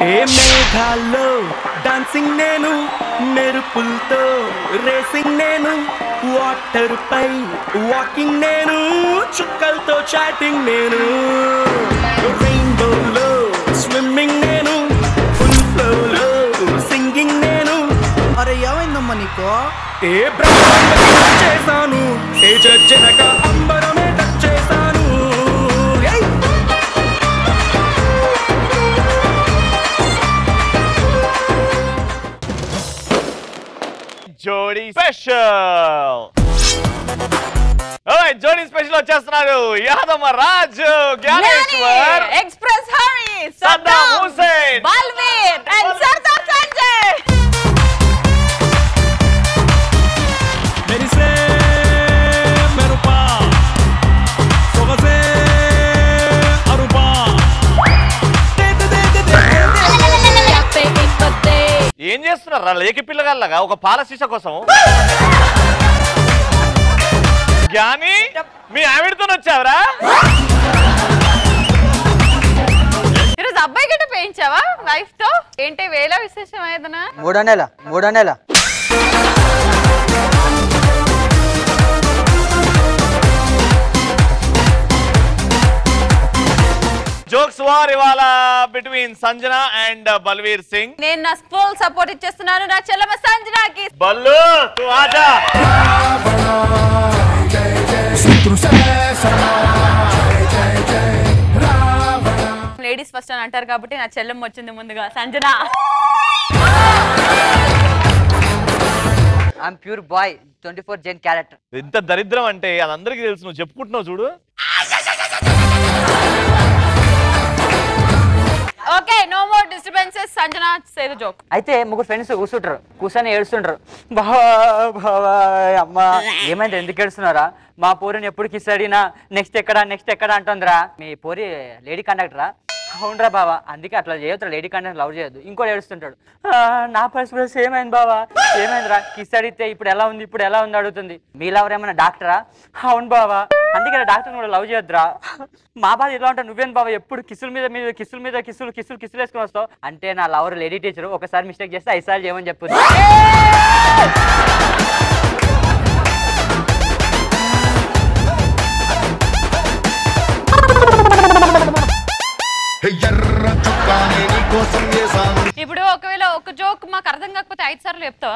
ఏ మేఘాల్లో dancing నేను మెరుపులతో racing నేను వాటర్ పై వాకింగ్ నేను చుక్కలతో చాటింగ్ నేను రెయిన్బోలో స్విమ్మింగ్ నేను ఫుల్ ఫ్లోలో సింగింగ్ నేను అరే ఏమైందమ్మా నీకు ఏ బ్రహ్మాండం touch చేశాను ఏ జడ్జనక అంబరమే టచ్ చేశాను ఏయ్! జోడీ స్పెషల్ ఓయ్ జోడీ స్పెషల్ వచ్చేస్తున్నారు యాదమ్మ రాజు జ్ఞానేశ్వర్ ఎక్స్ప్రెస్ హరి సద్దాం హుసేన్ బల్వీర్ అండ్ సర్దార్ సంజయ్ మెరిసే మెరుపా సొగసే అరుపా ఏం చేస్తున్నారా లేకి పిల్లగాళ్ళగా ఒక పాల సీస కోసం జ్ఞాని మీ ఆవిడతో వచ్చావరా ఈరోజు అబ్బాయి గట్ట పెంచావా వైఫ్ తో ఏంటి వేళ విశేషం ఏదన్నా మూడో నెల మూడో నెల జోక్స్ వార్ ఇవాళ బిట్వీన్ సంజన అండ్ బల్వీర్ సింగ్ నేను నా ఫుల్ సపోర్ట్ ఇచ్చేస్తున్నాను నా చెల్లమ్మ సంజనాకి బల్లు తు ఆజా లేడీస్ ఫస్ట్ అని అంటారు కాబట్టి నా చెల్లెమ్మ వచ్చింది ముందుగా Sanjana I'm pure boy twenty four gen character ఎంత దరిద్రం అంటే అది అందరికీ తెలుసు నువ్వు చెప్పుకుంటున్నావు చూడు okay no more disturbances Sanjana say the joke అయితే ముగ్గురు ఫ్రెండ్స్ కూర్చుంటారు కూర్చొని ఏడుస్తుంటారు బావా బావా అమ్మా ఏమైంది ఎందుకు ఏడుస్తున్నారా మా పోరిని ఎప్పుడు కిస్ అడిగినా నెక్స్ట్ ఎక్కడ నెక్స్ట్ ఎక్కడ అంటుందిరా మీ పోరి లేడీ కండక్టరా అవునరా బావా అందుకే అట్లా చేయొద్దు లేడీ కండక్టర్ లవ్ చేయొద్దు ఇంకోటి ఏడుస్తుంటాడు "ఆ, నా పరిస్థితి సేమ్ అయింది బావా ఏమైందిరా కిస్ అడిగితే ఇప్పుడు ఎలా ఉంది ఇప్పుడు ఎలా ఉంది అడుగుతుంది మీ లవర్ ఏమైనా డాక్టరా అవును బావా అందుకే డాక్టర్ కూడా లవ్ చేయొద్దురా మా బాధ ఎలా ఉంటా నువ్వేం బావా ఎప్పుడు కిసుల మీద మీద కిసుల మీద కిసులు కిసులు కిసులు వేసుకొని వస్తావు అంటే నా లవర్ లేడీ టీచర్ ఒకసారి మిస్టేక్ చేస్తే ఐదు సార్లు చేయమని చెప్తుంది ఎర్ర చుక్కానే నీ కోసం వేసాను ఇప్పుడు ఒకవేళ ఒక జోక్ మాకు అర్థం కాకపోతే ఐదు సార్లు చెప్తావా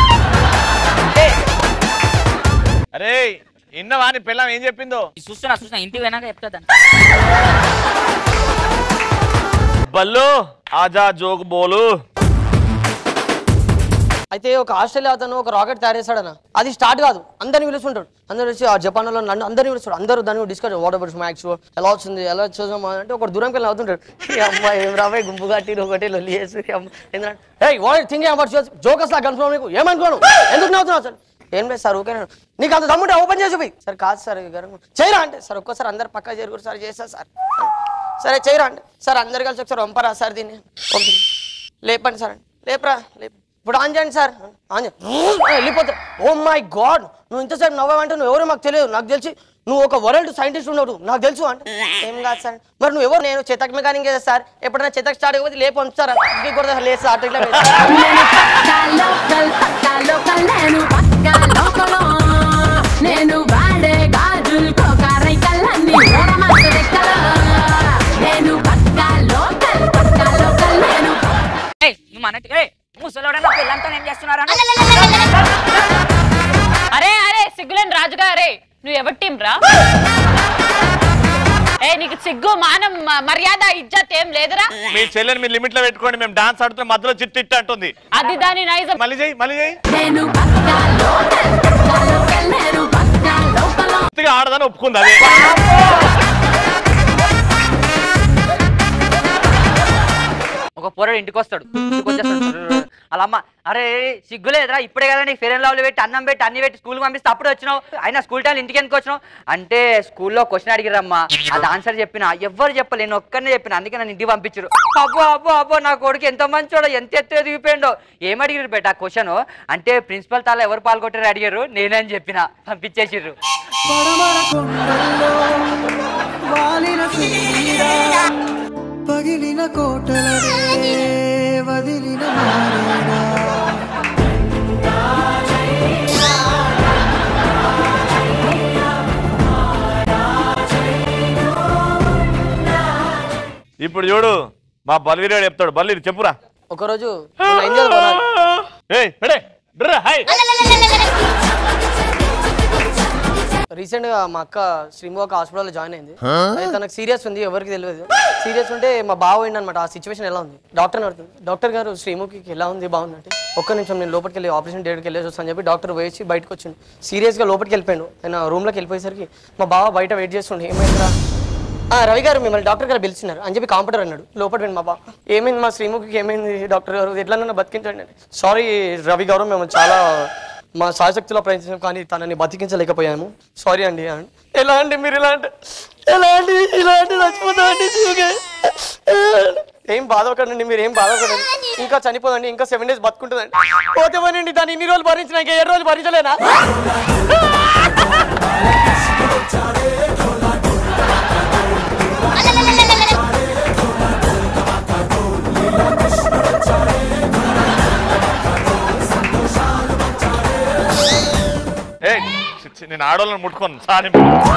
అరే ఇన్నవా నీ పిల్లం ఏం చెప్పిందో చూస్తున్నా చూస్తున్నా ఇంటికి పోయినాక చెప్తా బల్లు ఆజా జోక్ బోలు అయితే ఒక ఆస్ట్రేలియా అతను ఒక రాకెట్ తయారు చేశాడన్న అది స్టార్ట్ కాదు అందరిని పిలుస్తుంటాడు అందరు వచ్చి ఆ జపాన్ లో నన్ను అందరిని పిలుస్తాడు అందరూ దాన్ని డిస్కస్ వాట్ అబౌట్ మ్యాక్స్ ఎలా వచ్చింది ఎలా చూసాం అంటే ఒక దూరంకి వెళ్ళి అవుతుంటాడు ఈ అమ్మాయి ఏం రాబాయి గుంపు కట్టి ఒకటి లొల్లి చేసి ఈ అమ్మ ఏంటంటే hey what thinking about jokers లా కన్ఫర్మ్ నీకు ఏమనుకోను ఎందుకు నవ్వుతున్నావు సార్ ఏం లేదు సార్ ఓకే నీకు అంత దమ్ముంటే ఓపెన్ చేసి పోయి సార్ కాదు సార్ గారు చేయరా అంటే సార్ ఒక్కసారి అందరు పక్క జరుగురు సార్ చేస్తా సార్ సరే చేయరా అంటే సార్ అందరు కలిసి ఒకసారి వంపరా సార్ దీన్ని పంపింది లేపండి సార్ లేపరా లేపు ఇప్పుడు ఆన్ చేయండి సార్ ఆన్ చేయండి వెళ్ళిపోతా ఓ మై గాడ్ నువ్వు ఇంతసేపు నవ్వావంటే నువ్వు ఎవరో మాకు తెలియదు నాకు తెలిసి నువ్వు ఒక వరల్డ్ సైంటిస్ట్ ఉండవు నాకు తెలుసు అంటే ఏం కాదు సార్ మరి నువ్వు ఎవరు నేను చెతక్ మెకానిక్ చేస్తా సార్ ఎప్పుడైనా చెతక్ స్టార్ట్ అయిపోతే లేపు పంపుతారా ఇంటికి కూడా లేదు సార్ అట్లా ఇట్లా నేను వాడే గాజులు కోకారై కళ్ళన్ని నేను పక్కా లోకల్ పక్కా లోకల్ నేను నువ్వు అన్నట్టు ముసలోడన్నా పిల్లంతా ఏం చేస్తున్నారా అరే అరే సిగ్గులేని రాజుగా అరే నువ్వు ఎవరి టీం రా ఏ నీకు సిగ్గు మానం మ- మర్యాద ఇజ్జత్ ఏం లేదురా మీ చెల్లెని మీ లిమిట్ లో పెట్టుకోండి మేము డాన్స్ ఆడుతున్న మధ్యలో చిట్టు ఇట్టు అంటుంది అది దాని నైజం మళ్ళీ చేయి మళ్ళీ చేయి నేను పక్కా లోకల్ పక్కా లోకల్ నేను పక్కా లోకల్ పూర్తిగా ఆడదని ఒప్పుకుంది అదే ఒక పొరడు ఇంటికి వస్తాడు ఇంటికి వచ్చేస్తాడు అలా అమ్మ అరే సిగ్గులేదురా ఇప్పుడే కదా నీకు ఫెయిర్ లవ్లు పెట్టి అన్నం పెట్టి అన్ని పెట్టి స్కూల్కి పంపిస్తే అప్పుడు వచ్చినావు అయినా స్కూల్ టైం ఇంటికి ఎందుకు వచ్చినావు అంటే స్కూల్లో క్వశ్చన్ అడిగిరమ్మా అది ఆన్సర్ చెప్పిన ఎవ్వరు చెప్పలే నేను ఒక్కనే చెప్పిన అందుకే నన్ను ఇంటికి పంపించారు అబ్బో అబ్బో అబ్బో నా కొడుకు ఎంత మంచోడో ఎంత ఎత్తు ఎదిగిపోయిండో ఏం అడిగారు బెట ఆ క్వశ్చన్ అంటే ప్రిన్సిపల్ తాల ఎవరు పాల్గొట్టారు అడిగారు నేనే అని చెప్పిన పంపించేసిర్రు పడమర కొండల్లో వాలిన సూర్యుడా, పగిలిన కోటలనే ఇప్పుడు చూడు మా బల్వీరాడు చెప్తాడు బల్లి చెప్పురా ఒకరోజు మొన్న అయింది కదా మొన్న. ఏయ్ పెడే డ్రా హాయ్ రీసెంట్ గా మా అక్క శ్రీము ఒక హాస్పిటల్లో జాయిన్ అయింది అయితే తనకు సీరియస్ ఉంది ఎవరికి తెలియదు సీరియస్ ఉంటే మా బావ పోయింది అనమాట ఆ సిచ్యువేషన్ ఎలా ఉంది డాక్టర్ అడుగుతుంది డాక్టర్ గారు శ్రీముఖి ఎలా ఉంది బాగుంది అంటే ఒక్క నిమిషం నేను లోపలికి వెళ్ళి ఆపరేషన్ థియేటర్కి వెళ్ళేసి వస్తాను అని చెప్పి డాక్టర్ వేసి బయటకు వచ్చిండు సీరియస్ గా లోపలికి వెళ్ళిపోయాడు ఆయన రూమ్ లోకి వెళ్ళిపోయేసరికి మా బావ బయట వెయిట్ చేస్తుండే ఏమైందిరా ఆ, రవి గారు మిమ్మల్ని డాక్టర్ గారు పిలిచినారు అని చెప్పి కాంప్యూటర్ అన్నాడు లోపల వెళ్ళి మా బావ ఏమైంది మా శ్రీముఖికి ఏమైంది డాక్టర్ గారు ఎట్లా బతికించండి సారీ రవి గారు మేము చాలా మా శాశక్తిలో ప్రయత్నించాం కానీ తనని బతికించలేకపోయాము సారీ అండి అని. ఎలా అండి మీరు ఇలా అంటే ఎలా అండి ఇలా అంటే చచ్చిపోతా అండి శివుగే. ఏం బాధపడండి మీరు ఏం బాధపడండి ఇంకా చనిపోదండి ఇంకా సెవెన్ డేస్ బతుకుంటుందండి పోతేమోనండి దాన్ని ఇన్ని రోజులు భరించిన ఇంకా ఏడు రోజులు భరించలేనా ఏ నేను ఆడవాళ్ళని ముట్టుకోను sorry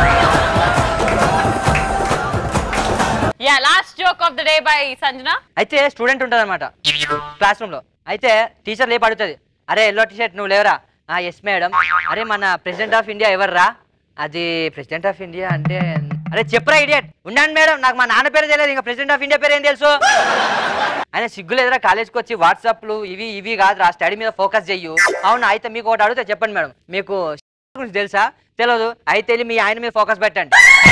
yeah last joke of the day by Sanjana అయితే స్టూడెంట్ ఉంటుంది అనమాట క్లాస్ రూమ్ లో అయితే టీచర్ లేపు అడుగుతుంది అరే ఎల్లో టీ షర్ట్ నువ్వు లేవరా ఆ ఎస్ మేడం అరే మన ప్రెసిడెంట్ ఆఫ్ ఇండియా ఎవర్రా అది ప్రెసిడెంట్ ఆఫ్ ఇండియా అంటే అరే చెప్పరా ఇడియట్ ఉండండి మేడం నాకు మా నాన్న పేరు తెలియదు ఇంకా ప్రెసిడెంట్ ఆఫ్ ఇండియా పేరు ఏం తెలుసు ఆయన సిగ్గులు ఎదురా కాలేజ్కి వచ్చి వాట్సాప్లు ఇవి ఇవి కాదురా స్టడీ మీద ఫోకస్ చెయ్యు అవును అయితే మీకు ఒకటి అడిగితే చెప్పండి మేడం మీకు గురించి తెలుసా తెలియదు అయితే వెళ్ళి మీ ఆయన మీద ఫోకస్ పెట్టండి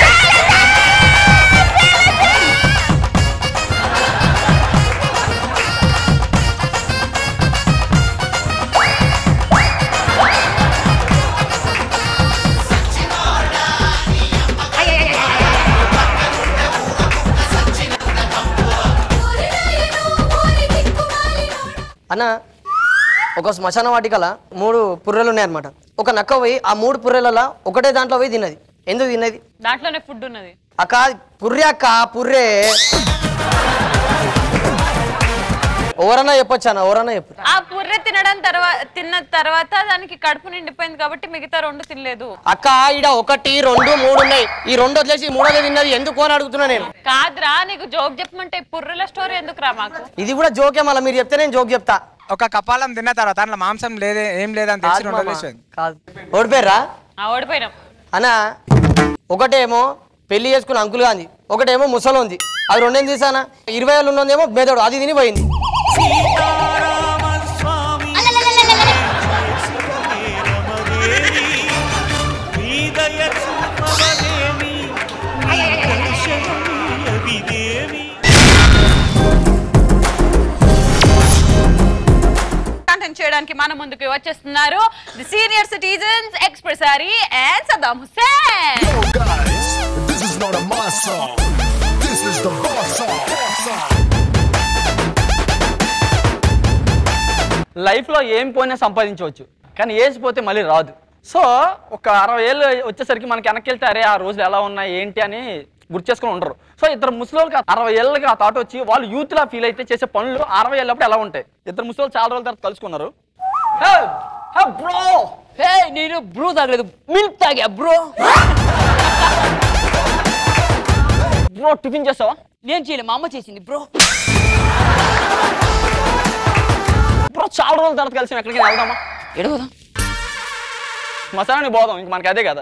అన్న ఒక శ్మశాన వాటికల మూడు పుర్రెలు ఉన్నాయన్నమాట ఒక నక్క పోయి ఆ మూడు పుర్రెలలో ఒకటే దాంట్లో పోయి తిన్నది ఎందుకు తిన్నది దాంట్లోనే ఫుడ్ ఉన్నది అక్క పుర్రె అక్క పుర్రె ఎవరన్నా చెప్పొచ్చు అన్న ఎవరన్నా చెప్పు ఆ పుర్రె తినడం తర్వాత తిన్న తర్వాత దానికి కడుపు నిండిపోయింది కాబట్టి మిగతా రెండు తినలేదు అక్క ఈడ ఒకటి రెండు మూడు ఉన్నాయి ఈ రెండు వదిలేసి మూడోది తిన్నది ఎందుకు అని అడుగుతున్నా నేను కాదురా నీకు జోక్ చెప్పమంటే ఈ పుర్రెల స్టోరీ ఎందుకురా మాకు ఇది కూడా జోకే మళ్ళీ మీరు చెప్తే నేను జోక్ చెప్తా ఒక కపాలం తిన్న తర్వాత అందులో మాంసం లేదే ఏం లేదని తెలిసి కాదు రెండు మామ, వదిలేసేది. కాదు ఓడిపోయారా ఆ ఓడిపోయినాం అన్న ఒకటేమో పెళ్లి చేసుకున్న అంకుల్ గాంధీ ఒకటేమో ముసలి ఉంది అవి రెండేం తీసానా ఇరవై ఏళ్ళు ఉన్నదేమో మెదడు అది తిని పోయింది స్వామి హృదయ చూపవదేమి విదేవి కంటెంట్ చేయడానికి మన ముందుకు వచ్చేస్తున్నారు ది సీనియర్ సిటిజన్స్ ఎక్స్ప్రెసారీ and Saddam Hussein Guys, this is not a my song. This is the boss song. లైఫ్లో ఏం పోయినా సంపాదించవచ్చు కానీ ఏజ్ పోతే మళ్ళీ రాదు సో ఒక అరవై ఏళ్ళు వచ్చేసరికి మనకి వెనక్కి వెళ్తే అరే ఆ రోజులు ఎలా ఉన్నాయి ఏంటి అని గుర్తు చేసుకుని ఉండరు సో ఇద్దరు ముసలికి అరవై ఏళ్ళకి ఆ థాట్ వచ్చి వాళ్ళు యూత్ లా ఫీల్ అయితే చేసే పనులు అరవై ఏళ్ళప్పుడు ఎలా ఉంటాయి ఇద్దరు ముసలి చాలా రోజుల తర్వాత కలుసుకున్నారు బ్రో హే నేను బ్రూ తాగలేదు మిల్క్ తాగా బ్రో బ్రో టిఫిన్ చేసావా నేను చేయలేదు మా అమ్మ చేసింది బ్రో బ్రో చాలా రోజుల తర్వాత కలిసి ఎక్కడికి వెళ్దామా ఎడవదా మసాలాని పోదాం ఇంక మనకి అదే కదా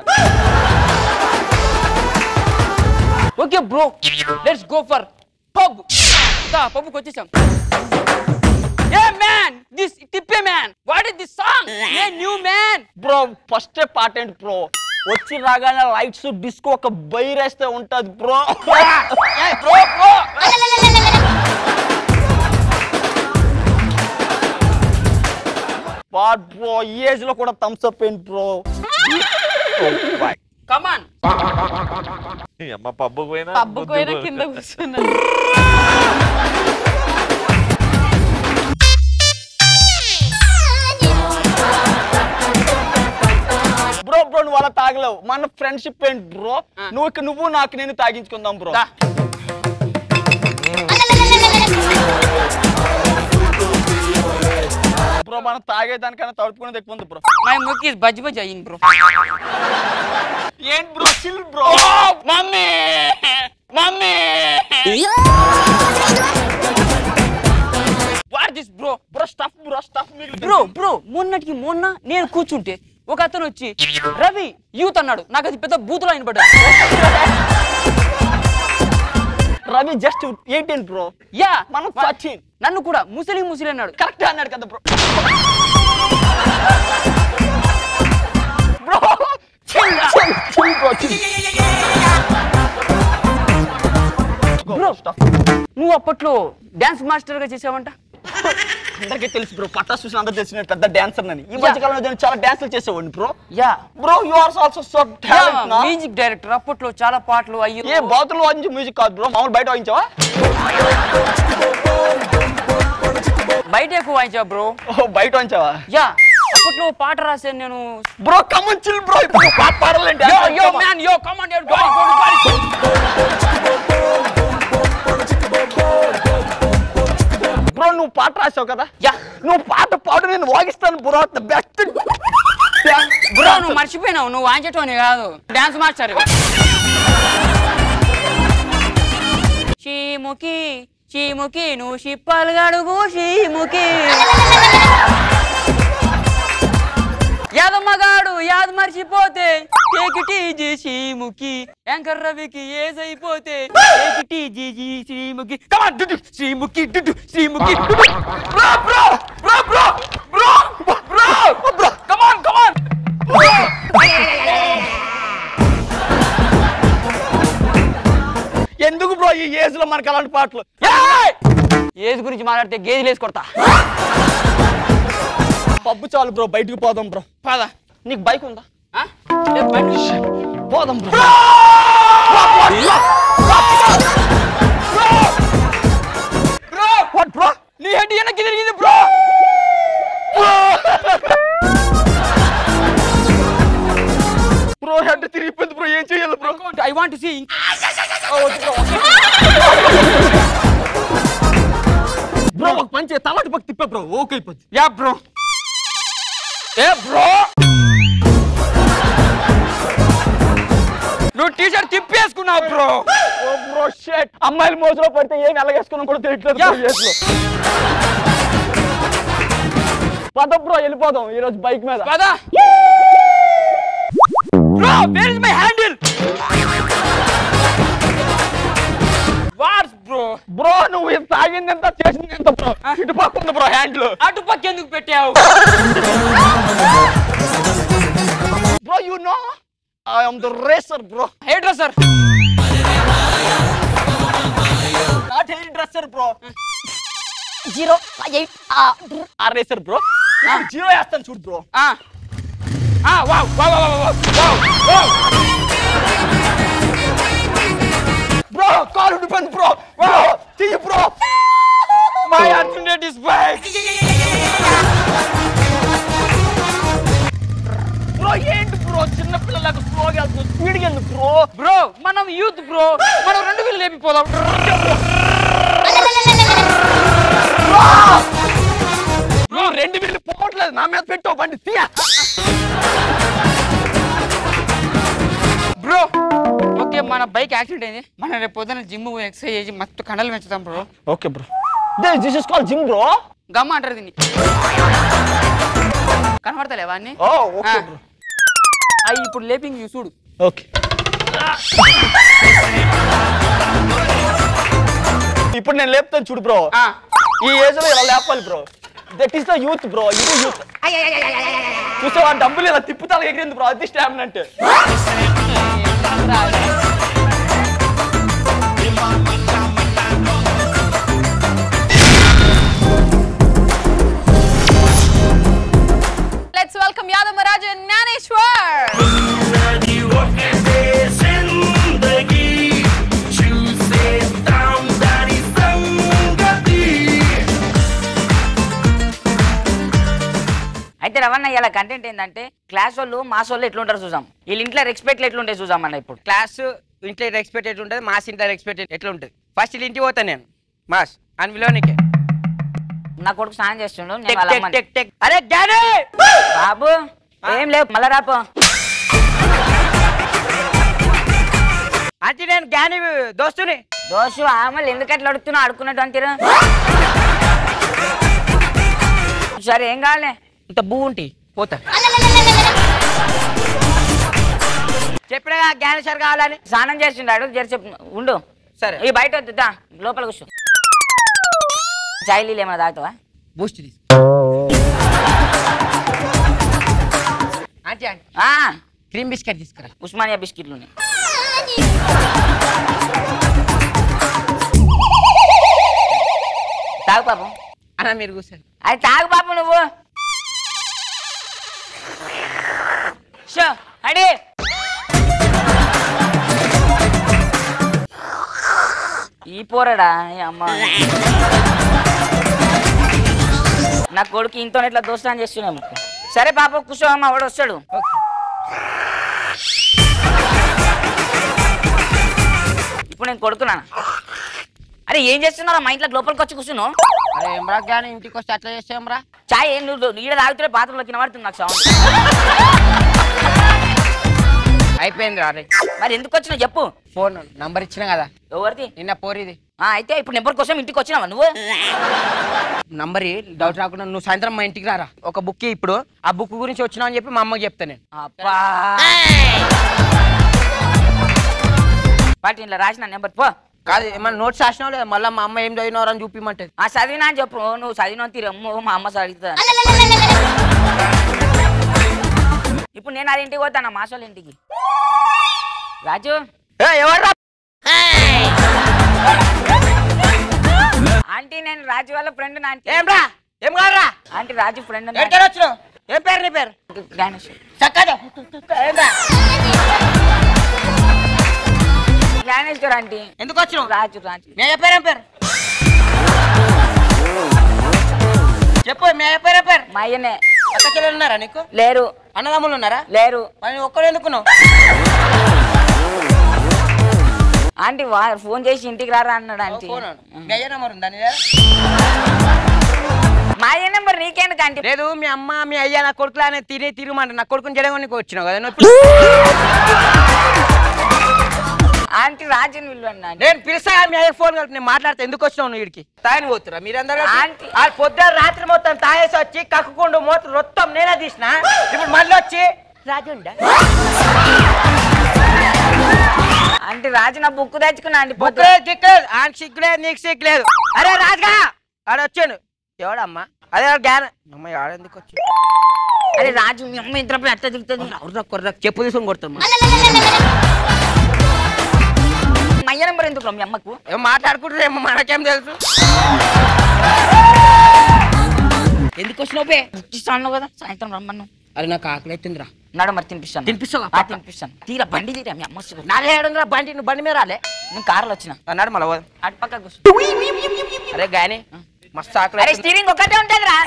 okay bro let's go for pub పబ్కి వచ్చేసాం ఏ మ్యాన్ దిస్ టిప్పే man what is this song a new man bro first part ఏంటి బ్రో వచ్చి రాగానే లైట్స్ డిస్కో ఒక బైరేస్తే ఉంటది bro bro bro what bro ఈ ఏజ్ లో కూడా థమ్స్ అప్ ఏంటి బ్రో కమాన్ అమ్మ పబ్బుకు పోయినా పబ్బుకు పోయినా కింద కూర్చున్నా బ్రో బ్రో నువ్వు అలా తాగలేవు మన ఫ్రెండ్షిప్ ఏంటి బ్రో నువ్వు ఇక్కడ నువ్వు నాకు నేను తాగించుకుందాం బ్రో బ్రో మనం తాగేదానికన్నా తడుపుకునేది ఎక్కువ ఉంది బ్రో మై ముక్ ఇస్ బజ్ బజ్ అయ్యింది బ్రో ఏంటి bro chill bro mummy mummy bro bro మొన్నటికి మొన్న నేను కూర్చుంటే ఒక అతను వచ్చి రవి యూత్ అన్నాడు నాకు అది పెద్ద బూతులు అయిన పడ్డా Ravi just eighteen bro yeah మనం 13. నన్ను కూడా ముసలి ముసలి అన్నాడు కరెక్ట్ అన్నాడు కదా bro bro chill chill chill bro chill bro నువ్వు అప్పట్లో డాన్స్ మాస్టర్ గా చేసావంట అందరికీ తెలుసు బ్రో పట్టా చూసిన అందరూ తెలిసిన పెద్ద డాన్సర్ నని ఈ మధ్య కాలంలో నేను చాలా డాన్సులు చేసేవాడిని bro yeah bro you are also so talent నా మ్యూజిక్ డైరెక్టర్ అప్పట్లో చాలా పాటలు ఏ అయ్యో బాతులు వాయించే మ్యూజిక్ కాదు బ్రో మామూలు బయట వాయించావా బయట ఎక్కువ వాయించా బ్రో ఓ బయట వాయించావా యా అప్పట్లో పాట రాశాను నేను బ్రో కమన్ చిల్ బ్రో ఇప్పుడు నువ్వు పాట పాడాలంటే యో yo man yo come on yo go go bro నువ్వు పాట రాసావు కదా యా నువ్వు పాట పాడు నేను వాగిస్తాను బ్రో ద బెస్ట్ బ్రో నువ్వు మర్చిపోయినావు నువ్వు వాయించటోని కాదు డాన్స్ మాస్టర్ షీముకి షీముకి నువ్వు షిప్పాలు గడుగు షీముకి యాదమ్మగాడు యాద మర్చిపోతే ఏకిటి శ్రీముఖి యాంకర్ రవికి ఏజైపోతే ఏకిటి జీ శ్రీముఖి కమాన్ డుడు శ్రీముఖి డుడు శ్రీముఖి డుడు bro bro bro bro bro bro bro come on come on ఎందుకు బ్రో ఈ ఏజ్ లో మనకి అలాంటి పాటలు ఏజ్ గురించి మాట్లాడితే గేదెలు వేసి కొడతా పబ్బు చాలు బ్రో బయటకు పోదాం బ్రో పదా నీకు బైక్ ఉందా పోదాం బ్రో వాట్ బ్రో నీ హెడ్ వెనక్కి తిరిగింది బ్రో బ్రో హెడ్ తిరిగిపోయింది బ్రో ఏం చేయాలి bro I want see bro ఒక పని చేయి తలటి పక్క తిప్పే బ్రో ఓకే అయిపోద్ది యా బ్రో ఏ బ్రో నువ్వు టీ షర్ట్ తిప్పేసుకున్నావు బ్రో ఓ బ్రో షట్ అమ్మాయిల మోజులో పడితే ఏం ఎలాగేసుకున్నా కూడా తెలియట్లేదు Yeah. bro, ఏజ్ లో. పద బ్రో వెళ్ళిపోదాం ఈ రోజు బైక్ మీద పదా bro where is my handle what's bro bro నువ్వు ఇంత తాగింది ఎంత చేసింది ఎంత బ్రో ఇటు పక్క ఉంది బ్రో హ్యాండిల్ అటు పక్క ఎందుకు పెట్టావు bro you know I am the racer bro hair dresser not hair dresser bro zero eight ఆ రేసర్ బ్రో జీరో వేస్తాను చూడు బ్రో ఆ ఆ wow wow wow wow wow bro కాలు ఉండిపోయింది బ్రో బ్రో చెయ్యి bro my alternate is bike bro ఏంటి bro చిన్న పిల్లలకు స్లోగా వెళ్తుంది స్పీడ్గా వెళ్తుంది బ్రో బ్రో మనం యూత్ బ్రో మనం రెండు వీళ్ళు లేపిపోదాం బ్రో రెండు వీళ్ళు పోవట్లేదు నా మీద పెట్టావు బండి తీయా బ్రో ఓకే మన బైక్ యాక్సిడెంట్ అయింది మనం రేపు పొద్దున జిమ్ ఎక్సర్సైజ్ చేసి మస్తు కండలు పెంచుతాం bro okay bro this is call gym bro గమ్మ అంటారు దీన్ని కనబడతలేవా అన్ని ఓ ఓకే ఆ. బ్రో అవి ఇప్పుడు లేపింగ్ యూ చూడు ఓకే ఇప్పుడు నేను లేపుతాను చూడు బ్రో ఆ. ఈ ఏజ్ లో ఇలా లేపాలి bro that is the youth bro ఇది యూత్ చూసావా డబ్బులు ఇలా తిప్పుతాలు ఎగిరింది బ్రో అది స్టామినా అంటే let's welcome Yadav Maharaj and Gnaneshwar అయితే రవణ ఇలా కంటెంట్ ఏంటంటే క్లాస్ వాళ్ళు మాస్ వాళ్ళు ఎట్లుంటారు చూసాం వీళ్ళ ఇంట్లో రెస్పెక్ట్ ఎట్లుంటాయి చూసాం అన్న ఇప్పుడు క్లాస్ ఇంట్లో ఎక్స్పెక్ట్ ఎట్లుంటుంది మాస్ ఇంట్లో ఎక్స్పెక్ట్ ఎట్లుంటుంది ఫస్ట్ వీళ్ళ ఇంటికి పోతాను నేను మాస్ అని విలోనికే నా కొడుకు స్నానం చేస్తుండు నేను టెక్ వాళ్ళ టెక్ అమ్మని- టెక్ టెక్ అరే జ్ఞానే బాబు ఏం లేవు మళ్ళా రాపో అంటే నేను జ్ఞాని దోస్తుని దోషు ఆమెలు ఎందుకు అట్లా అడుగుతున్నావు అడుక్కున్నట్టు అంతేరా సరే ఏం కావాలి ఇంత బూ ఉంటి పోతా చెప్పినా జ్ఞానేశ్వర్ కావాలని స్నానం చేస్తుండాడు జర చెప్పు ఉండు సరే ఈ బయట వద్దు దా, లోపల కూర్చో చాయ్ నీళ్ళు ఏమైనా తాగుతావా బూస్ట్ తీసు ఆంటీ ఆంటీ ఆ, క్రీమ్ బిస్కెట్ తీసుకురా ఉస్మానియా బిస్కెట్లు ఉన్నాయి తాగు పాపం అన్న మీరు కూర్చోండి అది తాగు పాపం నువ్వు షో అడి ఈ పోరడా ఈ అమ్మ నా కొడుకు ఇంతో ఇట్లా దోస్తాను చేస్తున్నాము సరే పాప కూర్చో అమ్మ వాడు వస్తాడు ఇప్పుడు నేను కొడుకున్నా అరే ఏం చేస్తున్నారా మా ఇంట్లో లోపలికి వచ్చి కూర్చున్నావు అరే ఏమ్రా కానీ ఇంటికి వస్తే అట్లా చేసేమ్రా చాయ్ ఏం నువ్వు ఈడ తాగుతుంటే బాత్రూంలో కినబడుతుంది నాకు సౌండ్ అయిపోయింది అరే మరి ఎందుకు వచ్చినావు చెప్పు ఫోన్ నంబర్ ఇచ్చిన కదా ఎవరిది నిన్న పోరిది ఆ, అయితే ఇప్పుడు నెంబర్ కోసం ఇంటికి వచ్చినావా నువ్వు నంబర్ డౌట్ రాకుండా నువ్వు సాయంత్రం మా ఇంటికి రారా ఒక బుక్ ఇప్పుడు ఆ బుక్ గురించి వచ్చినావు అని చెప్పి మా అమ్మకి చెప్తా నేను అబ్బా పాటి ఇంట్లో రాసిన నెంబర్ పో కాదు ఏమన్నా నోట్స్ రాసినావు లేదా మళ్ళీ మా అమ్మ ఏం చదివినావు అని చూపిమంటది ఆ చదివినా అని చెప్పు నువ్వు చదివిన తీరమ్ము మా అమ్మ చదువుతా ఇప్పుడు నేను అది ఇంటికి పోతాను మాసోళ్ళ ఇంటికి రాజు ఎవరు ఆంటీ నేను రాజు వాళ్ళ ఫ్రెండ్ ఆంటీ ఏం రా ఏం కాదురా ఆంటీ రాజు ఫ్రెండ్ ఎక్కడికి వచ్చినావు ఏం పేరు నీ పేరు గణేష్ చక్కగా ఏం రా జ్ఞానేశ్వర్ ఆంటీ ఎందుకు వచ్చినావు రాజు రాజు మీ అయ్య పేరు ఏం పేరు చెప్పు మీ అయ్య పేరు ఏం పేరు మా అయ్యనే అక్క చెల్లెలు ఉన్నారా నీకు లేరు అన్నదమ్ములు ఉన్నారా లేరు మరి ఒక్కడు ఎందుకున్నావు ఆంటీ వా ఫోన్ చేసి ఇంటికి రారా అన్నాడు ఆంటీ ఫోన్ మీ అయ్య నెంబర్ ఉందా నీ దగ్గర? మా అయ్య నెంబర్ నీకెందుకు ఆంటీ లేదు మీ అమ్మ మీ అయ్య నా కొడుకులా అని తిని తిరుమంట నా కొడుకుని జడగొనికి వచ్చినావు కదా నువ్వు ఇప్పుడు ఆంటీ రాజుని పిలవండి ఆంటీ నేను పిలిచా మీ అయ్య ఫోన్ కలిపి నేను మాట్లాడితే ఎందుకు వచ్చినావు నువ్వు ఇడికి తాయని పోతురా మీరందరూ ఆంటీ. ఆ పొద్దున రాత్రి మొత్తం తాగేసి వచ్చి కక్కుకుండు మూత మొత్తం నేనే తీసిన ఇప్పుడు మళ్ళీ వచ్చి రాజుండా ఆంటీ రాజు నా బుక్ తెచ్చుకున్నా ఆంటీ పొద్దు బుక్కలేదు దిక్కలేదు ఆయనకి సిగ్గులేదు నీకు సిగ్గులేదు అరే రాజుగా ఆడ వచ్చాను ఎవడమ్మా అదే జ్ఞానం అమ్మ ఆడెందుకు వచ్చి అరే రాజు మీ అమ్మ ఇద్దరు అట్ట దిగుతుంది కొర్ర కొర్ర చెప్పు తీసుకొని కొడతాం మా అయ్య నెంబర్ ఎందుకు రా మీ అమ్మకు ఏం మాట్లాడుకుంటారు ఏమో మనకేం తెలుసు ఎందుకు వచ్చినావు బే ఇస్తాను కదా సాయంత్రం రమ్మను అరే నాకు ఆకలి అవుతుందిరా నడు మరి తినిపిస్తాను తినిపిస్తావా? ఆ, తినిపిస్తాను తీరా బండి తీరా మీ అమ్మ వస్తుంది నాలుగు ఏడుందిరా బండి నువ్వు బండి మీద రాలే నేను కార్లో వచ్చిన అన్నాడు మళ్ళీ పోదాం. అటు పక్క కూర్చో అరే గాని మస్తు ఆకలి అరే అవుతుంది. స్టీరింగ్ ఒకటే ఉంటుంది రా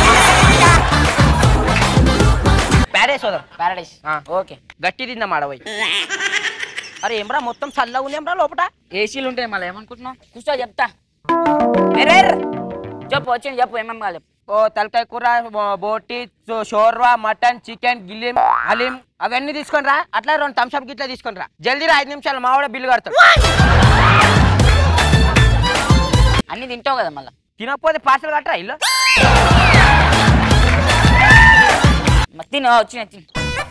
ప్యారేస్ వదాం పారాడైస్ ఆ. ఓకే గట్టి తిందాం ఆడపోయి అరే ఏమ్రా మొత్తం చల్లగా ఉంది ఏమ్రా లోపట ఏసీలు ఉంటాయి మళ్ళీ ఏమనుకుంటున్నావు కూర్చో చెప్తా అరే చెప్పు వచ్చింది చెప్పు ఏమేమి కావాలి ఓ తలకాయ కూర బో- బోటి సో- షోర్వా మటన్ చికెన్ గిల్లిం హలీం అవన్నీ తీసుకొని రా అట్లా రెండు థమ్స్అప్ గిట్లా తీసుకొని రా జల్దీ రా ఐదు నిమిషాలు మావాడ బిల్లు కడతాడు అన్ని తింటావు కదా మళ్ళీ తినకపోతే పార్సల్ కట్టరా ఇల్లు తిను వచ్చిన తిను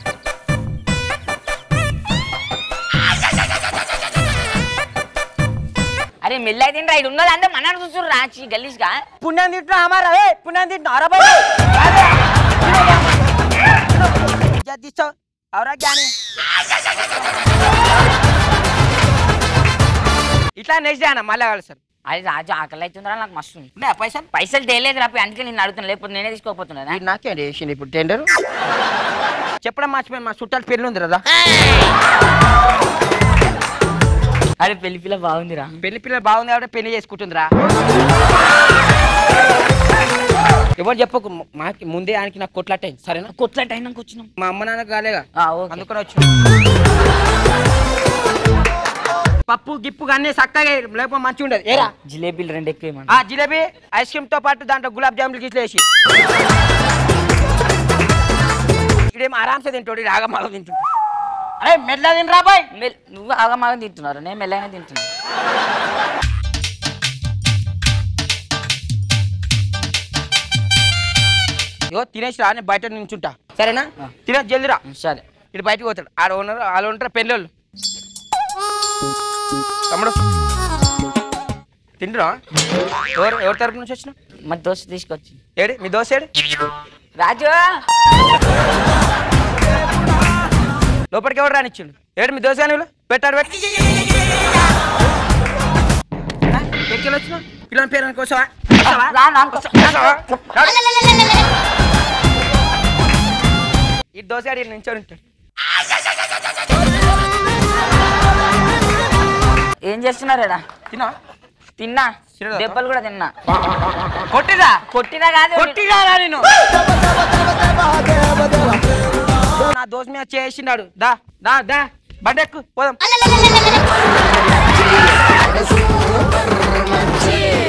అరే మెల్లగా తినరా ఇక్కడ ఉన్నది అందరూ మన చూసురు రాచి గలీజ్గా పుణ్యం తింటున్నా అమారా ఏ పుణ్యం తింటున్నా అరవై తీస్తావు అవరా జ్ఞాని ఇట్లా నెక్స్ట్ డే అన్న మళ్ళీ కలుస్తారు అది రాజు ఆకలి అవుతుందిరా నాకు మస్తు ఉంది. ఉన్నాయా పైసలు పైసలు తేలేదు రాపి అందుకే నేను అడుగుతున్నా లేకపోతే నేనే తీసుకోకపోతున్నా ఇది నాకే వేసింది ఇప్పుడు టెండర్ చెప్పడం మర్చిపోయాను మా చుట్టాలు పెళ్ళి ఉంది కదా అరే పెళ్లి పిల్ల బాగుందిరా పెళ్లి పిల్లలు బాగుంది కాబట్టి పెళ్లి చేసుకుంటుందిరా ఎవరు చెప్పకు మాకి ముందే ఆయనకి నాకు కొట్లాటైంది సరేనా కొట్లాట అయినాక వచ్చినాం మా అమ్మ నాన్నకు కాలేగా ఆ, ఓకే. అందుకని వచ్చి పప్పు గిప్పు అన్నీ చక్కగా లేకపోతే మంచిగా ఉండదు ఏరా జిలేబీలు రెండు ఎక్కువ ఆ జిలేబీ ఐస్ క్రీమ్ తో పాటు దాంట్లో గులాబ్ జాములు గిట్ల వేసి ఇక్కడేమో ఆరామ్సే తింటాడు ఇది ఆగమాగం తింటుంటాడు అరే మెల్ల తినరా బాయ్ నువ్వు ఆగమాగం తింటున్నారు నేను మెల్లగానే తింటున్నా ఇగో తినేసి రా నేను బయట నించుంటా సరేనా తినే జల్దిరా సరే ఇటు బయటికి పోతాడు ఆడ ఉన్నారు వాళ్ళు ఉంటారు పెళ్ళోళ్ళు తమ్ముడు తింటురా ఎవరు ఎవరి తరపు నుంచి వచ్చిన మా దోశ తీసుకొచ్చి ఏడు మీ దోశ ఏడు రాజు లోపలికి ఎవరు రానిచ్చిండు ఏడు మీ దోశ నువ్వు పెట్టాడు పెట్టి ఎక్కడ వచ్చిన పిల్లల పేరు అనుకోసవా ఈ దోశ ఆడి నించొని ఉంటాడు ఏం చేస్తున్నారేడా తిన్నా తిన్నా తినదా? దెబ్బలు కూడా తిన్నా కొట్టిరా కొట్టినా కాదు కొట్టిరా నేను నా దోశ మీద చేసినాడు దా దా దా బండెక్కు పోదాం